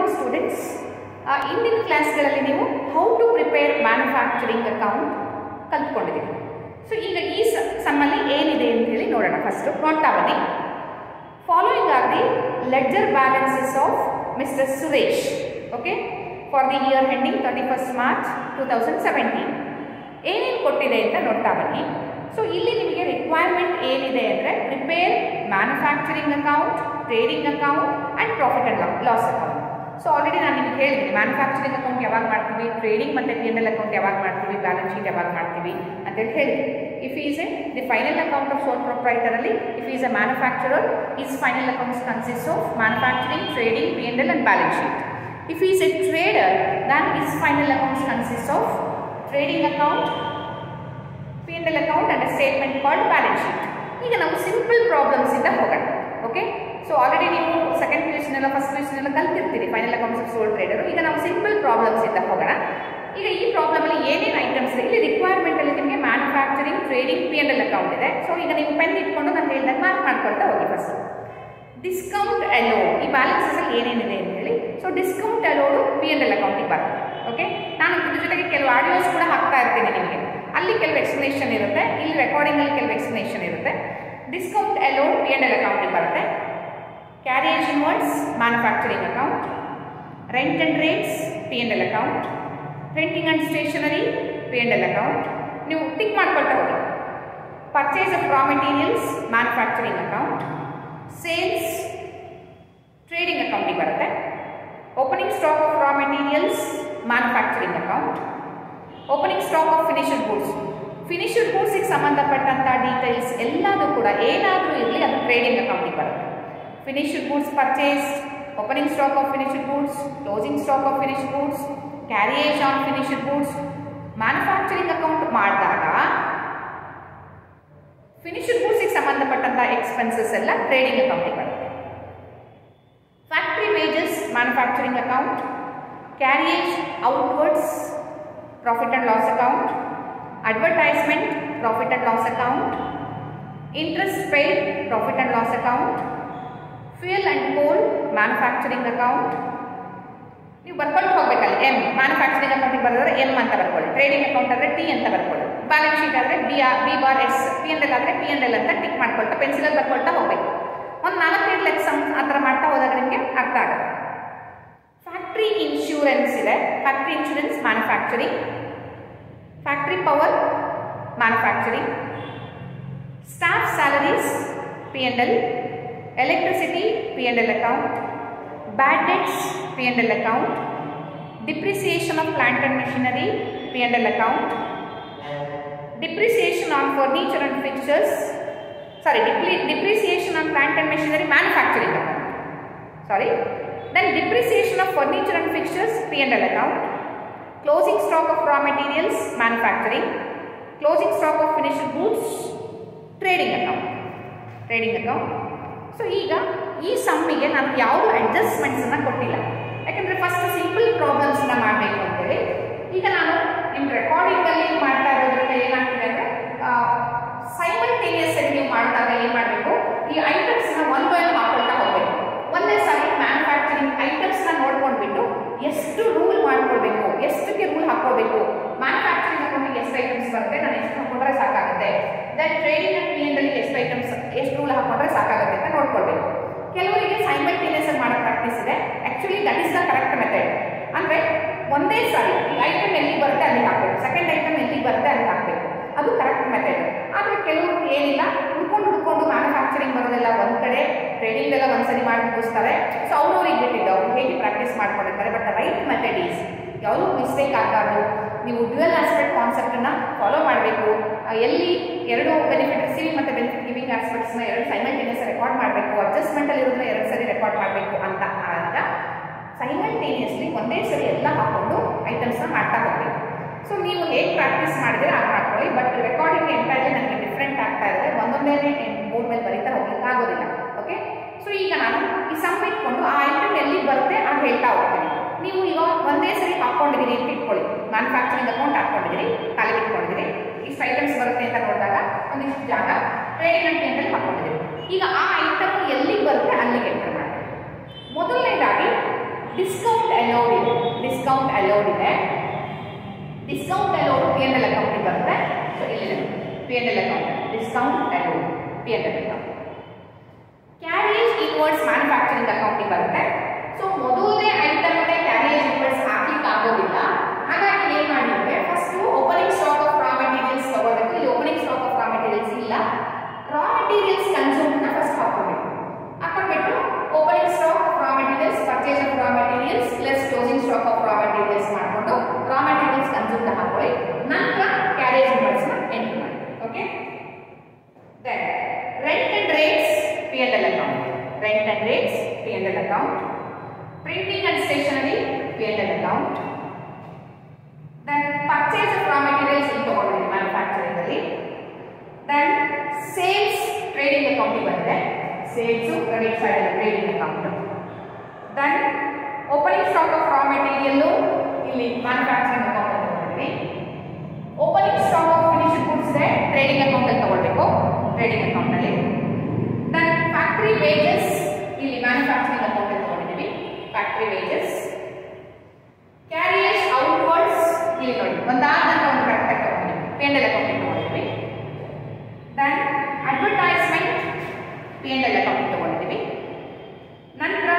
Morning students ಇಂದಿನ ಕ್ಲಾಸ್ಗಳಲ್ಲಿ ನೀವು how to prepare manufacturing account ಕಲ್ತ್ಕೊಂಡಿದ್ದೀವಿ ಸೊ ಈಗ ಈ ಸಮ್ಮಲ್ಲಿ ಏನಿದೆ ಅಂತ ಹೇಳಿ ನೋಡೋಣ ಫಸ್ಟು ನೋಡ್ತಾ ಬನ್ನಿ following are the ledger balances of mister Suresh okay for the year ending thirty first March two thousand seventeen ಏನೇನು ಕೊಟ್ಟಿದೆ ಅಂತ ನೋಡ್ತಾ ಬನ್ನಿ ಸೊ ಇಲ್ಲಿ ನಿಮಗೆ ರಿಕ್ವೈರ್ಮೆಂಟ್ ಏನಿದೆ ಅಂದರೆ prepare manufacturing account trading account and profit and loss account so already ನಾನು ನಿಮಗೆ ಹೇಳಿದ್ದೀನಿ ಮ್ಯಾನುಫ್ಯಾಕ್ಚರಿಂಗ್ ಅಕೌಂಟ್ ಯಾವಾಗ ಮಾಡ್ತೀವಿ ಟ್ರೇಡಿಂಗ್ ಮತ್ತು ಪಿ ಎನ್ ಎಲ್ ಅಕೌಂಟ್ ಯಾವಾಗ ಮಾಡ್ತೀವಿ ಬ್ಯಾಲೆನ್ಸ್ ಶೀಟ್ ಯಾವಾಗ ಮಾಡ್ತೀವಿ ಅಂತೇಳಿ ಹೇಳಿದ್ವಿ if is a the final account of sole ಪ್ರೊಪ್ರೈಟರಲ್ಲಿ if is a manufacturer is final accounts consist of manufacturing trading P N L and balance sheet if is a trader then is final accounts consist of trading account P N L account and statement called balance sheet ಈಗ ನಾವು simple problems ಇಂದ ಹೋಗೋಣ okay so already ನೀವು second P ಯುಸಿನೆಲ್ಲ first P ಯುಸಿನೆಲ್ಲ ಕಲ್ತಿರ್ತೀರಿ final accounts of sole trader ಈಗ ನಾವು ಸಿಂಪಲ್ ಪ್ರಾಬ್ಲಮ್ಸ್ ಇಂದ ಹೋಗೋಣ ಈಗ ಈ ಪ್ರಾಬ್ಲಮಲ್ಲಿ ಏನೇನು ಐಟಮ್ಸ್ ಇದೆ ಇಲ್ಲಿ ರಿಕ್ವೈರ್ಮೆಂಟಲ್ಲಿ ನಿಮಗೆ manufacturing trading P N L account ಇದೆ ಸೊ ಈಗ ನೀವು ಪೆನ್ ಇಟ್ಕೊಂಡು ನಾನು ಹೇಳಿದಾಗ ಮಾರ್ಕ್ ಮಾಡ್ಕೊಳ್ತಾ ಹೋಗಿ ಫಸ್ಟ್ ಡಿಸ್ಕೌಂಟ್ ಅಲೋಡ್ ಈ ಬ್ಯಾಲೆನ್ಸಸ್ ಅಲ್ಲಿ ಏನೇನಿದೆ ಅಂತ ಹೇಳಿ so discount allowed P N L ಅಕೌಂಟಿಗೆ ಬರುತ್ತೆ ಓಕೆ ನಾನು ಇದ್ರ ಜೊತೆಗೆ ಕೆಲವು ಆಡಿಯೋಸ್ ಕೂಡ ಹಾಕ್ತಾ ಇರ್ತೀನಿ ನಿಮಗೆ ಅಲ್ಲಿ ಕೆಲವು ಎಕ್ಸ್ಪ್ಲನೇಷನ್ ಇರುತ್ತೆ ಇಲ್ಲಿ ರೆಕಾರ್ಡಿಂಗಲ್ಲಿ ಕೆಲವು ಎಕ್ಸ್ಪ್ಲನೇಷನ್ ಇರುತ್ತೆ discount allowed P N L ಅಕೌಂಟಿಗೆ ಬರುತ್ತೆ carriage inwards manufacturing account rent and rates P N L account printing and stationery P N L account ನೀವು ಟಿಕ್ ಮಾಡ್ಕೊಳ್ತಾ ಹೋಗಿ purchase of raw materials manufacturing account sales trading ಅಕೌಂಟಿಗೆ ಬರುತ್ತೆ opening stock of raw materials manufacturing account opening stock of finished goods finished ಗೂಡ್ಸಿಗೆ ಸಂಬಂಧಪಟ್ಟಂಥ details ಎಲ್ಲದೂ ಕೂಡ ಏನಾದರೂ ಇರಲಿ ಅದು ಟ್ರೇಡಿಂಗ್ ಅಕೌಂಟಿಗೆ ಬರುತ್ತೆ finished goods purchase opening stock of finished goods closing stock of finished goods carriage on finished goods manufacturing account ಮಾಡಿದಾಗ ಫಿನಿಶ್ಡ್ ಗೂಡ್ಸಿಗೆ ಸಂಬಂಧಪಟ್ಟಂಥ ಎಕ್ಸ್ಪೆನ್ಸಸ್ ಎಲ್ಲ ಟ್ರೇಡಿಂಗ್ ಅಕೌಂಟಿಗೆ ಬರುತ್ತೆ factory wages manufacturing account carriage outwards profit and loss account advertisement profit and loss account interest paid profit and loss account fuel and coal manufacturing account ನೀವು ಬರ್ಕೊಂಡು ಹೋಗ್ಬೇಕಲ್ಲಿ M manufacturing ಅಕೌಂಟಿಗೆ ಬರೆದ್ರೆ M ಅಂತ ಬರ್ಕೊಳ್ಳಿ trading account ಆದರೆ T ಅಂತ ಬರ್ಕೊಳ್ಳಿ balance sheet ಆದರೆ B R B bar S P N L ಆದರೆ ಪಿ ಎನ್ ಎಲ್ ಅಂತ ಟಿಕ್ ಮಾಡ್ಕೊಳ್ತಾ ಪೆನ್ಸಿಲಲ್ಲಿ ಬರ್ಕೊಳ್ತಾ ಹೋಗ್ಬೇಕು ಒಂದು ನಾಲ್ಕೈದು ಲೆಕ್ಕ ಸಮ್ ಆ ಥರ ಮಾಡ್ತಾ ಹೋದಾಗ ನಿಮಗೆ ಅರ್ಥ ಆಗುತ್ತೆ ಫ್ಯಾಕ್ಟ್ರಿ ಇನ್ಶೂರೆನ್ಸ್ ಇದೆ factory insurance manufacturing factory power manufacturing staff salaries P N L electricity P N L account bad debts P N L account depreciation of plant and machinery P N L account depreciation on furniture and fixtures sorry depreciation on plant and machinery manufacturing account sorry then depreciation of furniture and fixtures P&L account, closing stock of raw materials manufacturing, closing stock of finished goods trading account, trading account. So ಈಗ ಈ ಸಮ್ಮಿಗೆ ನಾನು ಯಾವುದು ಅಡ್ಜಸ್ಟ್ಮೆಂಟ್ಸನ್ನು ಕೊಟ್ಟಿಲ್ಲ ಯಾಕಂದರೆ first simple ಪ್ರಾಬ್ಲಮ್ಸ್ನ ಮಾಡಬೇಕು ಅಂತೇಳಿ ಈಗ ನಾನು ನಿಮ್ಮ ರೆಕಾರ್ಡಿಂಗಲ್ಲಿ ಮಾಡ್ತಾ ಇರೋದ್ರಿಂದ ಏನಾಗ್ತಿದೆ ಅಂದರೆ ಸೈಮಲ್ಟೇನಿಯಸ್ ಆಗಿ ನೀವು ಮಾಡಿದಾಗ ಏನು ಮಾಡಬೇಕು ಈ ಐಟಮ್ಸ್ನ ಒನ್ ಬೈ ಒನ್ ಹಾಕೊಳ್ತಾ ಹೋಗಬೇಕು ಒಂದೇ ಸಾರಿ ಮ್ಯಾನುಫ್ಯಾಕ್ಚರಿಂಗ್ ಐಟಮ್ಸ್ನ ನೋಡ್ಕೊಂಡ್ಬಿಟ್ಟು ಎಷ್ಟು ರೂಲ್ ಮಾಡ್ಕೊಳ್ಬೇಕು ಎಷ್ಟಕ್ಕೆ ರೂಲ್ ಹಾಕೋಬೇಕು ಮ್ಯಾನುಫ್ಯಾಕ್ಚರಿಂಗ್ ಅಕೌಂಟಿಗೆ ಎಷ್ಟು ಐಟಮ್ಸ್ ಬರುತ್ತೆ ನಾನು ಎಷ್ಟು ಹಾಕೊಂಡ್ರೆ ಸಾಕಾಗುತ್ತೆ then trading and P L ಎಷ್ಟು ಐಟಮ್ಸ್ ಎಷ್ಟು ರೂಲ್ ಹಾಕೊಂಡ್ರೆ ಸಾಕಾಗುತ್ತೆ ಅಂತ ನೋಡ್ಕೊಳ್ಬೇಕು ಕೆಲವರಿಗೆ ಸೈಮಲ್ಟೇನಿಯಸ್ ಆಗಿ ಮಾಡೋ ಪ್ರಾಕ್ಟೀಸ್ ಇದೆ actually that is the correct method ಅಂದರೆ ಒಂದೇ ಸಾರಿ ಈ ಐಟಮ್ ಎಲ್ಲಿಗೆ ಬರುತ್ತೆ ಅಲ್ಲಿಗೆ ಹಾಕಬೇಕು ಸೆಕೆಂಡ್ ಐಟಮ್ ಎಲ್ಲಿಗೆ ಬರುತ್ತೆ ಅಲ್ಲಿಗೆ ಹಾಕಬೇಕು ಅದು ಕರೆಕ್ಟ್ ಮೆಥಡ್ ಆದರೆ ಕೆಲವರು ಏನಿಲ್ಲ ಹುಡ್ಕೊಂಡು ಹುಡ್ಕೊಂಡು ಮ್ಯಾನುಫ್ಯಾಕ್ಚರಿಂಗ್ ಬರೋದೆಲ್ಲ ಒಂದು ಕಡೆ ಟ್ರೇಡಿಂಗ್ ಎಲ್ಲ ಒಂದ್ಸರಿ ಮಾಡಿ ಮುಗಿಸ್ತಾರೆ ಸೊ ಅವ್ರವ್ರಿಗೆ ಬಿಟ್ಟಿದ್ದು ಅವ್ರು ಹೇಗೆ ಪ್ರಾಕ್ಟೀಸ್ ಮಾಡ್ಕೊಂಡಿರ್ತಾರೆ ಬಟ್ ರೈಟ್ ಮೆಥಡ್ ಈಸ್ ಯಾವುದೂ ಮಿಸ್ಟೇಕ್ ಆಗಬಾರ್ದು ನೀವು ಡ್ಯುಯಲ್ ಆಸ್ಪೆಕ್ಟ್ ಕಾನ್ಸೆಪ್ಟನ್ನು ಫಾಲೋ ಮಾಡಬೇಕು ಎಲ್ಲಿ ಎರಡು ಬೆನಿಫಿಟ್ ರಿಸೀವಿಂಗ್ ಮತ್ತು ಬೆನಿಫಿಟ್ ಗಿವಿಂಗ್ ಆಸ್ಪೆಕ್ಟ್ಸ್ನ ಎರಡು ಸೈಮಲ್ಟೇನಿಯಸ್ ರೆಕಾರ್ಡ್ ಮಾಡಬೇಕು ಅಡ್ಜಸ್ಟ್ಮೆಂಟಲ್ಲಿ ಇರೋದನ್ನ ಎರಡು ಸರಿ ರೆಕಾರ್ಡ್ ಮಾಡಬೇಕು ಅಂತ ಆದಾಗ ಸೈಮಲ್ಟೇನಿಯಸ್ಲಿ ಒಂದೇ ಸರಿ ಎಲ್ಲ ಹಾಕ್ಕೊಂಡು ಐಟಮ್ಸ್ನ ಮಾಡ್ತಾ ಹೋಗಬೇಕು ಸೊ ನೀವು ಹೇಗೆ ಪ್ರಾಕ್ಟೀಸ್ ಮಾಡಿದ್ರೆ ಆಗ ಮಾಡ್ಕೊಳ್ಳಿ ಬಟ್ ರೆಕಾರ್ಡಿಂಗ್ ಎಂಟೈರ್ಲಿ ನನಗೆ ಡಿಫ್ರೆಂಟ್ ಆಗ್ತಾ ಇದೆ ಒಂದೊಂದೇ ಬೋರ್ಡ್ ಮೇಲೆ ಬರೀತಾ ಹೋಗ್ಲಿಕ್ಕೆ ಆಗೋದಿಲ್ಲ ಓಕೆ ಸೊ ಈಗ ನಾನು ಈ ಸಮ್ ಇಟ್ಕೊಂಡು ಆ ಐಟಮ್ ಎಲ್ಲಿಗೆ ಬರುತ್ತೆ ಆಗ ಹೇಳ್ತಾ ಹೋಗ್ತೀನಿ ನೀವು ಈಗ ಒಂದೇ ಸರಿ ಹಾಕ್ಕೊಂಡಿದ್ದೀರಿ ಅಂತ ಇಟ್ಕೊಳ್ಳಿ ಮ್ಯಾನುಫ್ಯಾಕ್ಚರಿಂಗ್ ಅಕೌಂಟ್ ಹಾಕ್ಕೊಂಡಿದ್ದೀರಿ ಖಾಲಿ ಇಟ್ಕೊಂಡಿದ್ದೀರಿ ಇಷ್ಟು ಐಟಮ್ಸ್ ಬರುತ್ತೆ ಅಂತ ನೋಡಿದಾಗ ಒಂದಿಷ್ಟು ಜಾಗ ಟ್ರೇಡಿಂಗ್ ಅಂಡ್ ಪೇಂಟಲ್ಲಿ ಹಾಕ್ಕೊಂಡಿದ್ದೀರಿ ಈಗ ಆ ಐಟಮ್ ಎಲ್ಲಿಗೆ ಬರುತ್ತೆ ಅಲ್ಲಿಗೆ ಎಂಟರ್ ಮಾಡಿ ಮೊದಲನೇದಾಗಿ ಡಿಸ್ಕೌಂಟ್ ಡಿಸ್ಕೌಂಟ್ ಅಲೋಡ್ ಇದೆ discount allowed P N L ಅಕೌಂಟಿಗೆ ಬರುತ್ತೆ ಸೊ ಇಲ್ಲಿ P N L account discount allowed P N L account carriage equals manufacturing ಅಕೌಂಟಿಗೆ ಬರುತ್ತೆ ಸೊ ಮೊದಲನೇ ಐಟಮ್ಗೆ ಕ್ಯಾರಿಯೇಜ್ ಈಕ್ವಲ್ಸ್ ಹಾಕ್ಲಿಕ್ಕೆ ಆಗೋದಿಲ್ಲ ಹಾಗಾಗಿ ಏನು ಮಾಡಿದ್ರೆ first opening stock of raw materials ತಗೋಬೇಕು ಇಲ್ಲಿ opening stock of raw materials ಇಲ್ಲ ರಾ ಮೆಟೀರಿಯಲ್ಸ್ ಕನ್ಸೂಮ್ನ ಫಸ್ಟ್ ಹಾಕೋಬೇಕು ಹಾಕೊಂಡ್ಬಿಟ್ಟು opening stock of raw materials purchase of raw materials plus closing stock of raw materials ಮಾಡಿಕೊಂಡು ರಾ ಮೆಟೀರಿಯಲ್ಸ್ ಕನ್ಸೂಮ್ ಹಾಕೊಳ್ಳಿ ನಂತರ carriage ಈಕ್ವಲ್ಸ್ನ ಎಂಟ್ರಿ ಮಾಡಿ okay Then rent and rates P&L account. Rent and rates P&L account. Printing and stationery P&L account. Then purchase of raw materials in ತಗೊಂಡಿದ್ದೀವಿ manufacturing ಅಲ್ಲಿ. Then sales trading account ಬರುತ್ತೆ. Sales credit side ಅಲ್ಲಿ trading account. Then opening stock of raw material ಇಲ್ಲಿ manufacturing account ಅಂತ ತಗೊಂಡಿದ್ದೀವಿ. Opening stock of finished goods ಇದೆ trading account ಅಲ್ಲಿ ತಗೊಳ್ಬೇಕು ಟ್ರೇಡಿಂಗ್ ಅಕೌಂಟ್ ಅಲ್ಲಿ ದೆನ್ ಫ್ಯಾಕ್ಟರಿ ವೇಜಸ್ ಇಲ್ಲಿ ಮ್ಯಾನುಫ್ಯಾಕ್ಚರಿಂಗ್ ಅಕೌಂಟ್ ಅಲ್ಲಿ ತಗೊಂಡಿದ್ದೀವಿ ಫ್ಯಾಕ್ಟರಿ ವೇಜಸ್ ಕ್ಯಾರಿಯರ್ಸ್ ಔಟ್ವರ್ಡ್ಸ್ ಇಲ್ಲಿ ನೋಡಿ ಒಂದಾದ ನಂತರ ಒಂದು ಕರೆಕ್ಟಾಗಿ ತಗೊಂಡಿದ್ದೀವಿ ಪಿ ಎನ್ ಎಲ್ ಅಕೌಂಟ್ ತಗೊಂಡಿದ್ದೀವಿ then advertisement P N L account ತಗೊಂಡಿದ್ದೀವಿ ನಂತರ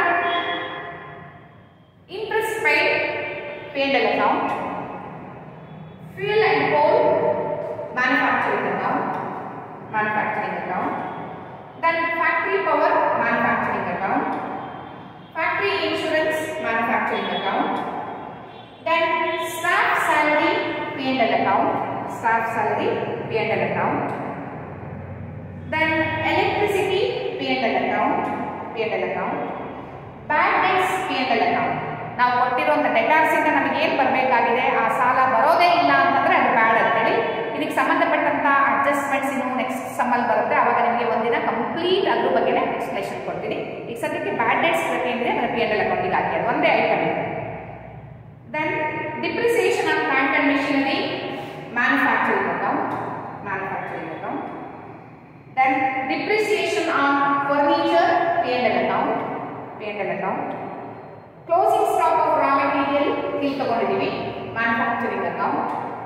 interest paid P N L account fuel and coal manufacturing account manufacturing account then factory power manufacturing account factory insurance manufacturing account then staff salary p&l account staff salary p&l account then electricity p&l account p&l account bad debts p&l account ನಾವು ಕೊಟ್ಟಿರುವಂಥ ಡೆಟಾರ್ಸಿಂದ ನಮಗೆ ಏನು ಬರಬೇಕಾಗಿದೆ ಆ ಸಾಲ ಬರೋದೇ ಇಲ್ಲ ಅಂತಂದ್ರೆ ಅದು ಬ್ಯಾಡ್ ಅಂತೇಳಿ ಇದಕ್ಕೆ ಸಂಬಂಧಪಟ್ಟಂತ ಅಡ್ಜಸ್ಟ್ಮೆಂಟ್ಸ್ ಇನ್ನು ನೆಕ್ಸ್ಟ್ ಸಮ್ಮಲ್ಲಿ ಬರುತ್ತೆ ಅವಾಗ ನಿಮಗೆ ಒಂದಿನ ಕಂಪ್ಲೀಟ್ ಅದ್ರ ಬಗ್ಗೆನೇ ಎಕ್ಸ್ಪ್ಲೇಷನ್ ಕೊಡ್ತೀನಿ ಈಗ ಸದ್ಯಕ್ಕೆ ಬ್ಯಾಡ್ ಡೇಟ್ಸ್ ಪ್ರತಿಯೊಂದಿದೆ ನನ್ನ ಪಿ ಎಲ್ ಎಲ್ ಅಕೌಂಟಿಗೆ ಹಾಕಿ ಅದು ಒಂದೇ ಐಟಮ್ ಇದೆ then depreciation of plant and machinery manufacturing account manufacturing account then depreciation on furniture P L L account P L L account closing stock of raw material ಇಲ್ಲಿ ತಗೊಂಡಿದ್ದೀವಿ manufacturing account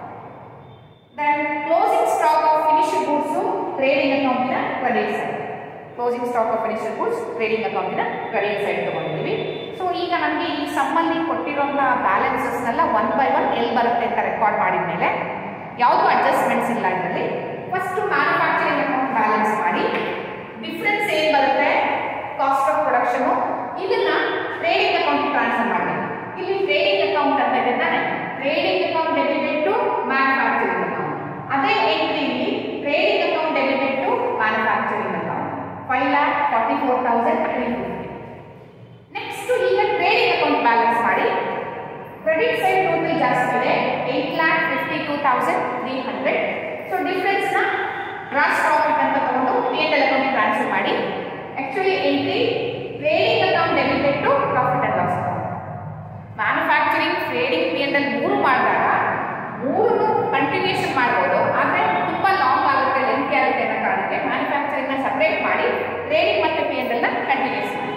then closing stock of finished goods trading ಅಕೌಂಟಿನ credit side closing stock of finished goods trading ಅಕೌಂಟಿನ credit side ತಗೊಂಡಿದ್ದೀವಿ so ಈಗ ನಮಗೆ ಈ ಸಮ್ಮಲ್ಲಿ ಕೊಟ್ಟಿರೋಂಥ ಬ್ಯಾಲೆನ್ಸಸ್ನೆಲ್ಲ ಒನ್ ಬೈ ಒನ್ ಎಲ್ಲಿ ಬರುತ್ತೆ ಅಂತ ರೆಕಾರ್ಡ್ ಮಾಡಿದ ಮೇಲೆ ಯಾವುದೂ ಅಡ್ಜಸ್ಟ್ಮೆಂಟ್ಸ್ ಇಲ್ಲ ಇದರಲ್ಲಿ ಫಸ್ಟ್ ಮ್ಯಾನುಫ್ಯಾಕ್ಚರಿಂಗ್ ಅಕೌಂಟ್ ಬ್ಯಾಲೆನ್ಸ್ ಮಾಡಿ ಡಿಫ್ರೆನ್ಸ್ ಏನು ಬರುತ್ತೆ ಕಾಸ್ಟ್ ಆಫ್ ಪ್ರೊಡಕ್ಷನು ಇದನ್ನ ಟ್ರೇಡಿಂಗ್ ಅಕೌಂಟ್ ಟ್ರಾನ್ಸ್ಫರ್ ಮಾಡಿ ಇಲ್ಲಿ ಟ್ರೇಡಿಂಗ್ ಅಕೌಂಟ್ ಅಂತ ಇದೆ ತಾನೆ trading account debited to manufacturing account ಅದೇ ಎಂಟ್ರಿ ಇಲ್ಲಿ trading account debited to manufacturing account five lakh forty four thousand three fifty next ಈಗ ಟ್ರೇಡಿಂಗ್ ಅಕೌಂಟ್ ಬ್ಯಾಲೆನ್ಸ್ ಮಾಡಿ ಕ್ರೆಡಿಟ್ ಸೈಡ್ ಟೋಟಲ್ ಜಾಸ್ತಿ ಇದೆ eight lakh fifty two thousand three hundred so difference ನ gross profit ಅಂತ ತಗೊಂಡು P N L account transfer ಮಾಡಿ actually entry trading account debited to profit and loss account manufacturing trading P N L ಮೂರು ಮಾಡಿದಾಗ ಮೂರನ್ನು continuation ಮಾಡ್ಬೋದು ಆದರೆ ತುಂಬ ಲಾಂಗ್ ಆಗುತ್ತೆ ಲೆಂತಿ ಆಗುತ್ತೆ ಅನ್ನೋ ಕಾರಣಕ್ಕೆ ಮ್ಯಾನುಫ್ಯಾಕ್ಚರಿಂಗ್ನ ಸಪ್ರೇಟ್ ಮಾಡಿ ಟ್ರೇಡಿಂಗ್ ಮತ್ತು ಪಿ ಎನ್ ಎಲ್ನ ಕಂಟಿನ್ಯೂಸ್ ಮಾಡಿ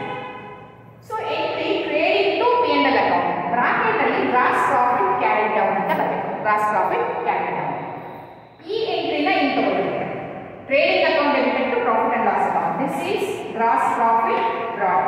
so entry trading to P N L account bracket ಅಲ್ಲಿ ಗ್ರಾಸ್ ಪ್ರಾಫಿಟ್ ಕ್ಯಾರಿ ಡೌನ್ ಅಂತ ಬರಬೇಕು ಗ್ರಾಸ್ ಪ್ರಾಫಿಟ್ ಕ್ಯಾರಿ ಡೌನ್ ಈ ಎಂಟ್ರಿನ ಇಲ್ಲಿ ತಗೊಳ್ಬೇಕು trading account debited to profit and loss account this is gross profit drop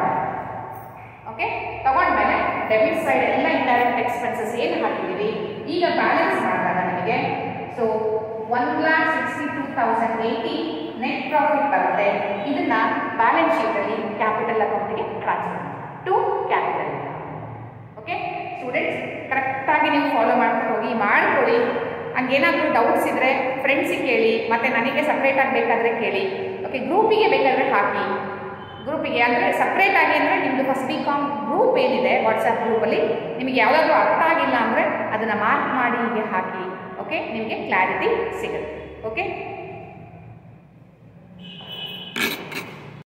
okay ತಗೊಂಡ್ಮೇಲೆ debit side ಎಲ್ಲ indirect expenses ಏನು ಹಾಕಿದ್ದೀವಿ ಈಗ ಬ್ಯಾಲೆನ್ಸ್ ಮಾಡಿದಾಗ ನಿಮಗೆ so one lakh sixty two thousand eighty net profit ಬರುತ್ತೆ ಇದನ್ನ ಬ್ಯಾಲೆನ್ಸ್ ಶೀಟಲ್ಲಿ ಕ್ಯಾಪಿಟಲ್ ಅಕೌಂಟಿಗೆ transfer to capital okay students ಕರೆಕ್ಟಾಗಿ ನೀವು ಫಾಲೋ ಮಾಡ್ತಾ ಹೋಗಿ ಮಾಡ್ಕೊಳ್ಳಿ ಹಂಗೇನಾದರೂ ಡೌಟ್ಸ್ ಇದ್ದರೆ ಫ್ರೆಂಡ್ಸಿಗೆ ಕೇಳಿ ಮತ್ತು ನನಗೆ ಸಪ್ರೇಟಾಗಿ ಬೇಕಾದರೆ ಕೇಳಿ ಓಕೆ ಗ್ರೂಪಿಗೆ ಬೇಕಾದರೆ ಹಾಕಿ ಗ್ರೂಪಿಗೆ ಅಂದರೆ ಸಪ್ರೇಟ್ ಆಗಿ ಅಂದರೆ ನಿಮ್ಮದು ಫಸ್ಟ್ ಬಿ ಕಾಮ್ ಗ್ರೂಪ್ ಏನಿದೆ ವಾಟ್ಸಪ್ ಗ್ರೂಪಲ್ಲಿ ನಿಮಗೆ ಯಾವುದಾದ್ರೂ ಅರ್ಥ ಆಗಿಲ್ಲ ಅಂದರೆ ಅದನ್ನು ಮಾರ್ಕ್ ಮಾಡಿ ಹೀಗೆ ಹಾಕಿ ಓಕೆ ನಿಮಗೆ ಕ್ಲಾರಿಟಿ ಸಿಗುತ್ತೆ ಓಕೆ